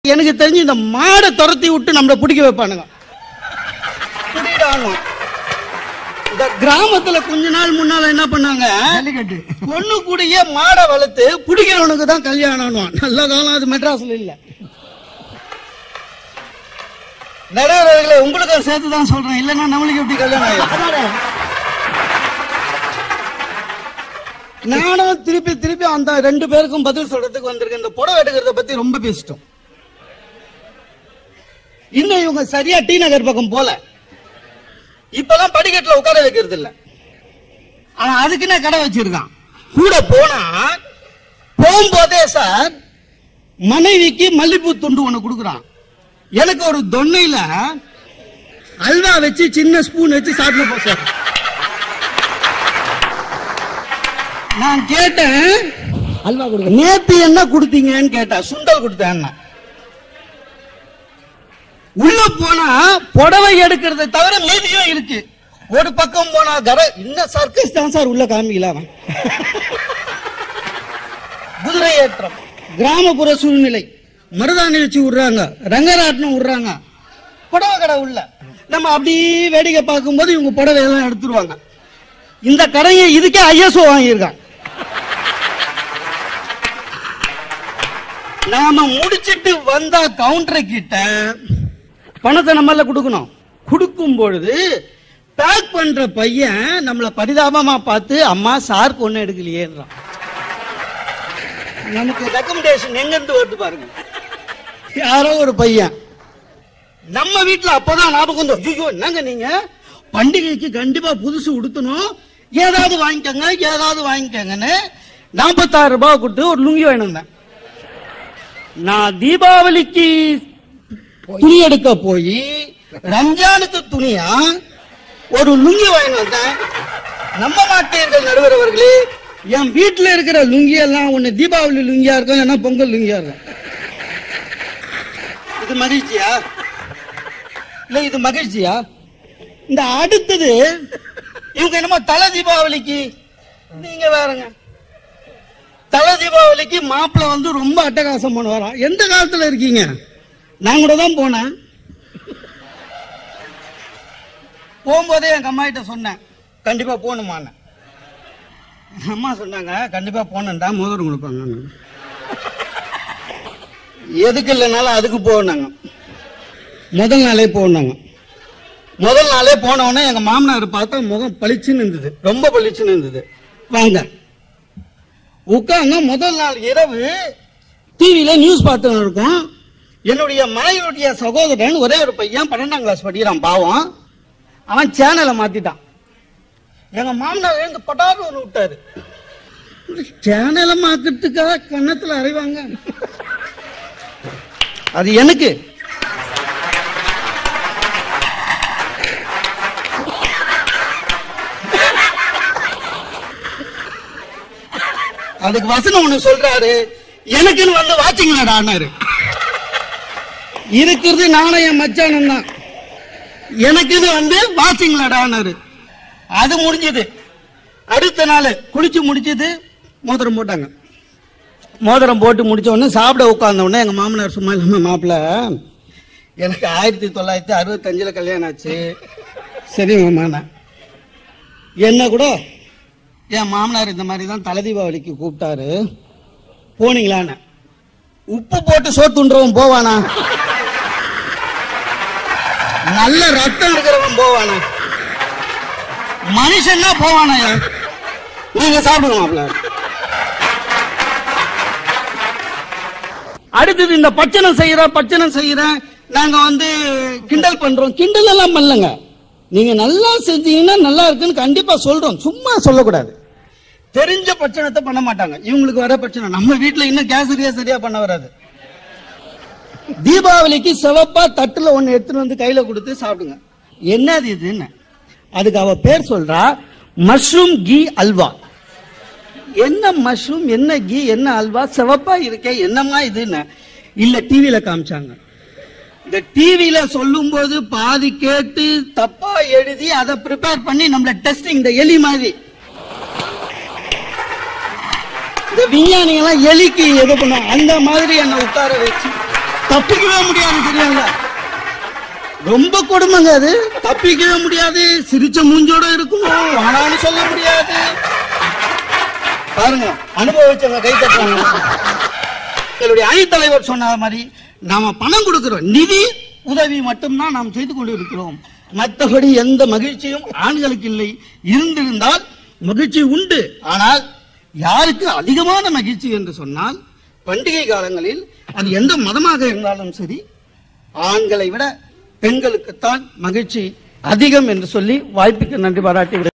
எனக்கு தெரிஞ்சு இந்த மாடை துரத்தி விட்டு நம்மள பிடிக்க வைப்பானுங்க பிடிடானும். இந்த கிராமத்துல கொஞ்ச நாள் முன்னால என்ன பண்ணாங்க ஜல்லிக்கட்டு பொண்ணு கூடயே மாடை வளர்த்து பிடிக்கிறவனுக்கு தான் கல்யாணம் நல்ல காலம் அது மெட்ராஸ்ல இல்ல நடுவர்களே உங்களுக்கு சேர்த்து தான் சொல்றேன் இல்லைன்னா நம்மளுக்கு எப்படி கல்யாணம் ஆகும் நானும் திருப்பி திருப்பி அந்த ரெண்டு பேருக்கும் பதில் சொல்றதுக்கு வந்திருக்கேன் இந்த புடவை எடுக்கிறத பத்தி ரொம்ப பேசிட்டோம் இன்னும் இவங்க சரியா டி நகர் பக்கம் போல இப்பெல்லாம் படிக்கட்டுல உட்கார வைக்கிறது இல்ல ஆனா அதுக்குன்னே கடை வச்சிருக்கான் கூட போனா போகும்போதே சார் மனைவிக்கு மல்லிப்பூ துண்டு ஒண்ணு கொடுக்குறான் எனக்கு ஒரு தொன்னையில அல்வா வச்சு சின்ன ஸ்பூன் வச்சு சாப்பிட போ சார் நான் கேட்டேன் அல்வா கொடுக்க நேத்து என்ன கொடுத்தீங்கன்னு கேட்டா சுண்டல் கொடுத்தேன் உள்ள போனா புடவை எடுக்கிறத தவிர மீதியும் இருக்கு ஒரு பக்கம் போனா கர இன்னும் சர்க்கஸ் தான் சார் உள்ள காமிக்கல அவன் குதிரை ஏற்றம் கிராமப்புற சூழ்நிலை மருதாணி வச்சு விடுறாங்க ரங்கராட்டினம் விடுறாங்க புடவை கடை உள்ள நம்ம அப்படியே வேடிக்கை பார்க்கும்போது இவங்க புடவை எல்லாம் எடுத்துருவாங்க இந்த கடையை இதுக்கே ஐஎஸ்ஓ வாங்கியிருக்கான் நாம முடிச்சிட்டு வந்தா கவுண்டர் கிட்ட பணத்தை நம்மள கொடுக்கணும் கொடுக்கும் பொழுது பேக் பண்ற பையன் நம்மள பரிதாபமா பார்த்து அம்மா சார் பொண்ணு எடுக்கலையேன்றான் நமக்கு ரெக்கமெண்டேஷன் எங்க இருந்து வருது பாருங்க யாரோ ஒரு பையன் நம்ம வீட்டுல அப்பதான் ஞாபகம் வந்து ஐயோ என்னங்க நீங்க பண்டிகைக்கு கண்டிப்பா புதுசு உடுத்தணும் ஏதாவது வாங்கிக்கோங்க ஏதாவது வாங்கிக்கோங்கன்னு நாற்பத்தாறு ரூபாய் கொடுத்து ஒரு லுங்கி வாங்கிட்டு வந்தேன் நான் தீபாவளிக்கு துணி எடுக்க போய் ரம்ஜானுக்கு துணியா ஒரு லுங்கி வாங்கி வந்தேன் நம்ப மாட்டீர்கள் நடுவர் அவர்களே என் வீட்டுல இருக்கிற லுங்கி எல்லாம் ஒண்ணு தீபாவளி லுங்கியா இருக்கும் இல்லைன்னா பொங்கல் லுங்கியா இருக்கும் இது மகிழ்ச்சியா இல்ல இது மகிழ்ச்சியா இந்த அடுத்தது இவங்க என்னமோ தலை தீபாவளிக்கு நீங்க வேறங்க தலை தீபாவளிக்கு மாப்பிள்ளை வந்து ரொம்ப அட்டகாசம் பண்ணுவாராம் எந்த காலத்துல இருக்கீங்க நான் கூட தான் போனேன் போகும்போதே எங்க அம்மா கிட்ட சொன்னேன் கண்டிப்பா போகணுமான்னு அம்மா சொன்னாங்க கண்டிப்பா போனேன்டா மோதிரம் கொடுப்பாங்க எதுக்கு இல்லைனாலும் அதுக்கு போனாங்க முதல் நாளே போனாங்க முதல் நாளே போன உடனே எங்க மாமனார் பார்த்தா முகம் பளிச்சுன்னு இருந்தது ரொம்ப பளிச்சுன்னு இருந்தது வாங்க உட்கார்ந்து முதல் நாள் இரவு டிவியில நியூஸ் பார்த்துன்னு இருக்கோம் என்னுடைய மனைவியுடைய சகோதரன் ஒரே ஒரு பையன் பன்னெண்டாம் கிளாஸ் படிக்கிறான் பாவம் அவன் சேனலை மாத்திட்டான் எங்க மாமனார் எழுந்து பட்டாரு ஒரு விட்டாரு சேனலை மாத்துறதுக்காக கன்னத்துல அறைவாங்க அது எனக்கு அதுக்கு வசனம் ஒண்ணு சொல்றாரு எனக்குன்னு வந்து வாட்சிங்களாடான்னாரு இருக்கிறது நானும் என் மச்சானும் தான் எனக்குன்னு வந்து வாட்சிங்களாடான்னாரு அது முடிஞ்சது அடுத்த நாள் குளிச்சு முடிச்சது மோதிரம் போட்டாங்க மோதிரம் போட்டு முடிச்ச உடனே சாப்பிட உட்கார்ந்த உடனே எங்க மாமனார் சும்மா இல்லாம மாப்பிள்ள எனக்கு ஆயிரத்தி தொள்ளாயிரத்தி அறுபத்தஞ்சுல கல்யாணம் ஆச்சு சரி மாமா என்ன கூட என் மாமனார் இந்த மாதிரி தான் தலை தீபாவளிக்கு கூப்பிட்டாரு போனீங்களான்னு உப்பு போட்டு சோத்துன்றவன் போவானா நல்ல ரத்தம் இருக்கிறவன் போவானா மனுஷன்னா போவானா நீங்க சாப்பிடுங்க மாப்பிள்ள அடுத்தது இந்த பச்சனம் செய்யறேன் பச்சனம் செய்யறேன் நாங்க வந்து கிண்டல் பண்றோம் கிண்டல் எல்லாம் பண்ணலங்க நீங்க நல்லா செஞ்சீங்கன்னா நல்லா இருக்குன்னு கண்டிப்பா சொல்றோம் சும்மா சொல்லக்கூடாது தெரிஞ்ச பட்சணத்தை பண்ண மாட்டாங்க இவங்களுக்கு வர பிரச்சனை நம்ம வீட்டுல இன்னும் கேசரியா சரியா பண்ண வராது தீபாவளிக்கு சிவப்பா தட்டுல ஒண்ணு எடுத்துட்டு வந்து கையில கொடுத்து சாப்பிடுங்க என்னது இதுன்னு அதுக்கு அவ பேர் சொல்றா மஷ்ரூம் கீ அல்வா என்ன மஷ்ரூம் என்ன கீ என்ன அல்வா சிவப்பா இருக்கே என்னம்மா இதுன்னு இல்ல டிவில காமிச்சாங்க இந்த டிவில சொல்லும் போது பாதி கேட்டு தப்பா எழுதி அதை ப்ரிப்பேர் பண்ணி நம்மள டெஸ்டிங் இந்த எலி மாதிரி இந்த விஞ்ஞானிகள் எல்லாம் எலிக்கு எது பண்ணும் அந்த மாதிரி என்ன உட்கார வச்சு தப்பிக்கவே முடியாது தெரியுங்களா ரொம்ப கொடுமைங்க அது தப்பிக்கவே முடியாது சிரிச்ச மூஞ்சோட இருக்கணும் வானான்னு சொல்ல முடியாது பாருங்க அனுபவிச்சவங்க கை தட்டுறாங்க எங்களுடைய அணித்தலைவர் சொன்ன மாதிரி நாம பணம் கொடுக்கிறோம் நிதி உதவி மட்டும்தான் நாம் செய்து கொண்டு இருக்கிறோம் மற்றபடி எந்த மகிழ்ச்சியும் ஆண்களுக்கு இல்லை இருந்திருந்தால் மகிழ்ச்சி உண்டு ஆனால் யாருக்கு அதிகமான மகிழ்ச்சி என்று சொன்னால் பண்டிகை காலங்களில் அது எந்த மதமாக இருந்தாலும் சரி ஆண்களை விட பெண்களுக்குத்தான் மகிழ்ச்சி அதிகம் என்று சொல்லி வாய்ப்புக்கு நன்றி பாராட்டி விட